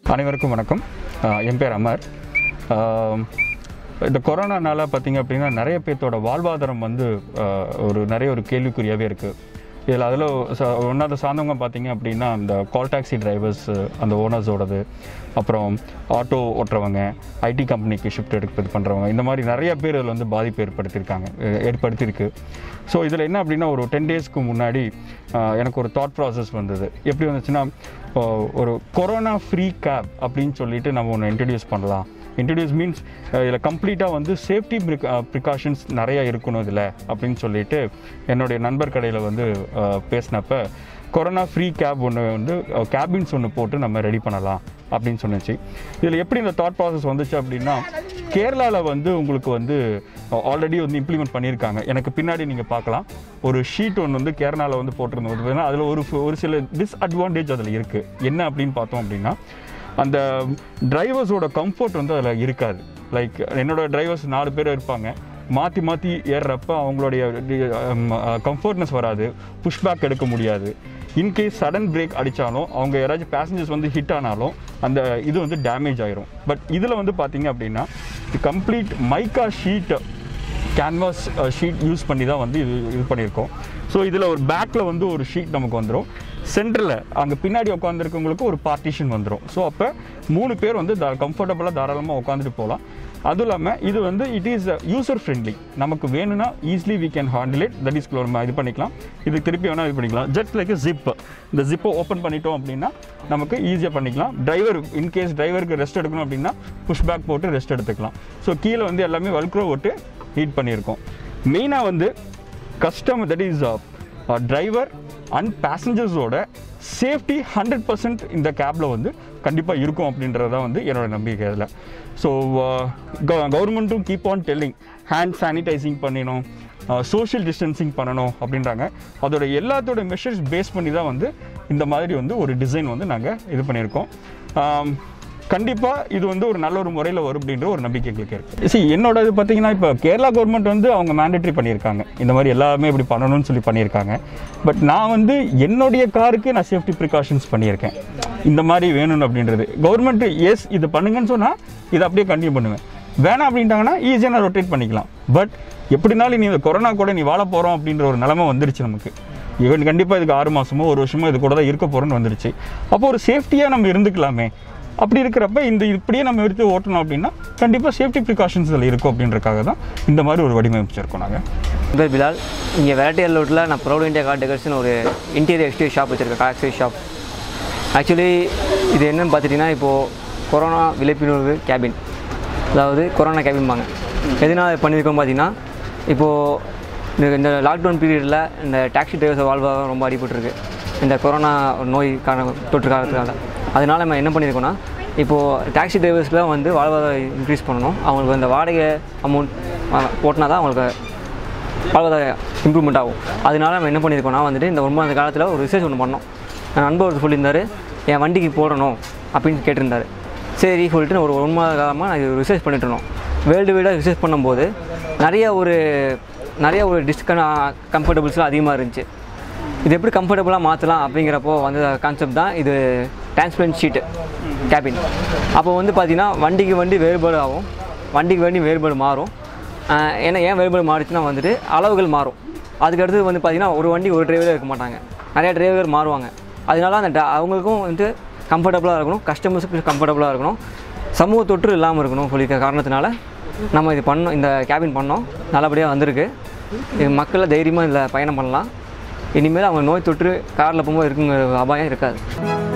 அனைவருக்கும் வணக்கம் அஹ் என் பேர் அமர் அஹ் இந்த கொரோனானால பார்த்தீங்க அப்படின்னா நிறைய பேர்த்தோட வாழ்வாதாரம் வந்து அஹ், ஒரு நிறைய ஒரு கேள்விக்குறியாகவே இருக்குது இதில் அதில் ஒன்றாவது சார்ந்தவங்க பார்த்தீங்க அப்படின்னா அந்த கால் டாக்ஸி டிரைவர்ஸ் அந்த ஓனர்ஸோடது அப்புறம் ஆட்டோ ஓட்டுறவங்க ஐடி கம்பெனிக்கு ஷிஃப்ட் எடுப்பது பண்ணுறவங்க இந்த மாதிரி நிறைய பேர் இதில் வந்து பாதிப்பு ஏற்படுத்தியிருக்காங்க அஹ் ஏற்படுத்தியிருக்கு ஸோ இதில் என்ன அப்படின்னா ஒரு டென் டேஸ்க்கு முன்னாடி அஹ், எனக்கு ஒரு தாட் ப்ராசஸ் வந்தது எப்படி வந்துச்சுன்னா அஹ், ஒரு கொரோனா ஃப்ரீ கேப் அப்படின்னு சொல்லிட்டு நம்ம ஒன்று இன்ட்ரடியூஸ் பண்ணலாம் இன்ட்ரடியூஸ் மீன்ஸ் இதில் கம்ப்ளீட்டாக வந்து சேஃப்டி ப்ரிகாஷன்ஸ் நிறைய இருக்கணும் இதில் அப்படின்னு சொல்லிட்டு என்னுடைய நண்பர் கடையில் வந்து அஹ், பேசினப்ப கொரோனா ஃப்ரீ கேப் ஒன்று வந்து கேபின்ஸ் ஒன்று போட்டு நம்ம ரெடி பண்ணலாம் அப்படின்னு சொன்னுச்சு இதில் எப்படி இந்த தாட் ப்ராசஸ் வந்துச்சு அப்படின்னா கேரளாவில் வந்து உங்களுக்கு வந்து ஆல்ரெடி வந்து இம்ப்ளிமெண்ட் பண்ணியிருக்காங்க எனக்கு பின்னாடி நீங்கள் பார்க்கலாம் ஒரு ஷீட் ஒன்று வந்து கேரளாவில் வந்து போட்டிருந்தது அதில் ஒரு ஒரு சில டிஸ்அட்வான்டேஜ் அதில் இருக்குது என்ன அப்படின்னு பார்த்தோம் அப்படின்னா அந்த டிரைவர்ஸோட கம்ஃபர்ட் வந்து அதில் இருக்காது லைக் என்னோட டிரைவர்ஸ் நாலு பேர் இருப்பாங்க மாற்றி மாற்றி ஏறுறப்ப அவங்களுடைய கம்ஃபர்ட்னஸ் வராது புஷ்பேக் எடுக்க முடியாது இன்கேஸ் சடன் பிரேக் அடித்தாலும் அவங்க யாராச்சும் பேசஞ்சர்ஸ் வந்து ஹிட் ஆனாலும் அந்த இது வந்து டேமேஜ் ஆயிரும் பட் இதில் வந்து பார்த்தீங்க அப்படின்னா complete mica sheet canvas sheet use பண்ணி தான் வந்து இது இது பண்ணியிருக்கோம் ஸோ இதில் ஒரு பேக்கில் வந்து ஒரு ஷீட் நமக்கு வந்துடும் சென்டரில் அங்கே பின்னாடி உட்காந்துருக்கவங்களுக்கு ஒரு பார்ட்டிஷன் வந்துடும் ஸோ அப்போ மூணு பேர் வந்து கம்ஃபர்டபுளாக தாராளமாக உட்காந்துட்டு போகலாம் அதுவும் இல்லாமல் இது வந்து இட் இஸ் யூசர் ஃப்ரெண்ட்லி நமக்கு வேணும்னா easily we can handle it that is நம்ம இது பண்ணிக்கலாம் இது திருப்பி வேணால் இது பண்ணிக்கலாம் ஜஸ்ட் லைக் ஜிப் இந்த ஜிப்பை ஓப்பன் பண்ணிட்டோம் அப்படின்னா நமக்கு ஈஸியாக பண்ணிக்கலாம் டிரைவர் இன்கேஸ் டிரைவருக்கு ரெஸ்ட் எடுக்கணும் அப்படின்னா புஷ் பேக் போட்டு ரெஸ்ட் எடுத்துக்கலாம் ஸோ கீழே வந்து எல்லாமே வல்க்ரோ போட்டு ஹீட் பண்ணியிருக்கோம் மெயினாக வந்து customer that is driver and பேசஞ்சர்ஸோட சேஃப்டி ஹண்ட்ரட் பர்சன்ட் இந்த கேபில் வந்து கண்டிப்பாக இருக்கும் அப்படின்றது தான் வந்து என்னோட நம்பிக்கை இதில் ஸோ கவர்மெண்ட்டும் keep on telling hand sanitising பண்ணிடணும் சோஷியல் டிஸ்டன்சிங் பண்ணணும் அப்படின்றாங்க அதோட எல்லாத்தோட மெஷர்ஸ் பேஸ் பண்ணி தான் வந்து இந்த மாதிரி வந்து ஒரு டிசைன் வந்து நாங்கள் இது பண்ணியிருக்கோம் கண்டிப்பாக இது வந்து ஒரு நல்ல ஒரு முறையில் வரும் அப்படின்ற ஒரு நம்பிக்கை எங்களுக்கு இருக்குது சரி என்னோட இது பார்த்தீங்கன்னா இப்போ கேரளா கவர்மெண்ட் வந்து அவங்க மேண்டேட்ரி பண்ணியிருக்காங்க இந்த மாதிரி எல்லாமே இப்படி பண்ணணும்னு சொல்லி பண்ணியிருக்காங்க பட் நான் வந்து என்னுடைய காருக்கு நான் சேஃப்டி ப்ரிகாஷன்ஸ் பண்ணியிருக்கேன் இந்த மாதிரி வேணும் அப்படின்றது கவர்மெண்ட் எஸ் இது பண்ணுங்கன்னு சொன்னால் இதை அப்படியே கண்டினியூ பண்ணுவேன் வேணாம் அப்படின்ட்டாங்கன்னா ஈஸியாக நான் ரொட்டேட் பண்ணிக்கலாம் பட் எப்படினாலும் நீ இந்த கொரோனா கூட நீ வாழ போகிறோம் அப்படின்ற ஒரு நிலைமை வந்துருச்சு நமக்கு ஈவன் கண்டிப்பாக இதுக்கு ஆறு மாதமோ ஒரு வருஷமோ இது கூட தான் இருக்க போகிறோன்னு வந்துருச்சு அப்போ ஒரு சேஃப்டியாக நம்ம இருந்துக்கலாமே அப்படி இருக்கிறப்ப இந்த இப்படியே நம்ம எடுத்து ஓட்டணும் அப்படின்னா கண்டிப்பாக சேஃப்டி ப்ரிகாஷன்ஸ் இதில் இருக்கும் அப்படின்றக்காக தான் இந்த மாதிரி ஒரு வடிவமைச்சிருக்கோம் நாங்கள் என் பேர் பிலால் இங்கே வெரைட்டி ரோட்டில் நான் ப்ரௌட் இந்தியா கார் டெக்கர்ஸ்னு ஒரு இன்டீரியர் எக்ஸ்டீரியர் ஷாப் வச்சுருக்கேன் கார் எக்ஸ்டீரியர் ஷாப் ஆக்சுவலி இது என்னன்னு பார்த்துட்டிங்கன்னா இப்போது கொரோனா விழிப்புணர்வு கேபின் அதாவது கொரோனா கேபின்பாங்க எதனால் இது பண்ணியிருக்கோம் பார்த்தீங்கன்னா இப்போது இந்த இந்த லாக்டவுன் பீரியடில் இந்த டாக்ஸி டிரைவர்ஸ் வாழ்வாதாரம் ரொம்ப அடிபட்டிருக்கு இந்த கொரோனா நோய் காரண தொற்று காலத்தினால அதனால் நம்ம என்ன பண்ணியிருக்கோம்னா இப்போது டாக்ஸி டிரைவர்ஸ்க்குலாம் வந்து வாழ்வாதாரம் இன்க்ரீஸ் பண்ணணும் அவங்களுக்கு அந்த வாடகை அமௌண்ட் போட்டினா தான் அவங்களுக்கு வாழ்வாதாரம் இம்ப்ரூவ்மெண்ட் ஆகும் அதனால நம்ம என்ன பண்ணியிருக்கோம்னா வந்துட்டு இந்த ஒன்பது காலத்தில் ஒரு ரிசர்ச் ஒன்று பண்ணோம் என் நண்பர் ஒருத்தர் சொல்லியிருந்தாரு என் வண்டிக்கு போடணும் அப்படின்னு கேட்டிருந்தாரு சரி சொல்லிட்டு நான் ஒரு ஒன் மாத காலமாக நான் இது ரிசர்ச் பண்ணிட்டு இருந்தோம் வேர்ல்டு வைடாக ரிசர்ச் பண்ணும்போது நிறைய ஒரு நிறைய ஒரு டிஸ்கன் கம்ஃபர்டபுள்ஸ்லாம் அதிகமாக இருந்துச்சு இது எப்படி கம்ஃபர்டபுளாக மாற்றலாம் அப்படிங்கிறப்போ வந்த கான்செப்ட் தான் இது டிரான்ஸ்பரண்ட் ஷீட்டு கேபின் அப்போ வந்து பார்த்திங்கன்னா வண்டிக்கு வண்டி வேறுபாடு ஆகும் வண்டிக்கு வண்டி வேறுபாடு மாறும் ஆஹ் ஏன்னா ஏன் வேறுபாடு மாறுச்சுன்னா வந்துட்டு அளவுகள் மாறும் அதுக்கு அடுத்தது வந்து பார்த்திங்கன்னா ஒரு வண்டி ஒரு டிரைவரே இருக்க மாட்டாங்க நிறையா டிரைவர் மாறுவாங்க அதனால அந்த ட- அவங்களுக்கும் வந்து கம்ஃபர்டபுளாக இருக்கணும் கஸ்டமர்ஸுக்கு கம்ஃபர்டபுளாக இருக்கணும் சமூக தொற்று இல்லாமல் இருக்கணும் சொல்லியிருக்க காரணத்தினால நம்ம இது பண்ணோம் இந்த கேபின் பண்ணோம் நல்லபடியாக வந்திருக்கு இது மக்களை தைரியமாக இதில் பயணம் பண்ணலாம் இனிமேல் அவங்க நோய் தொற்று காரில் போகும்போது இருக்குங்கிற அபாயம் இருக்காது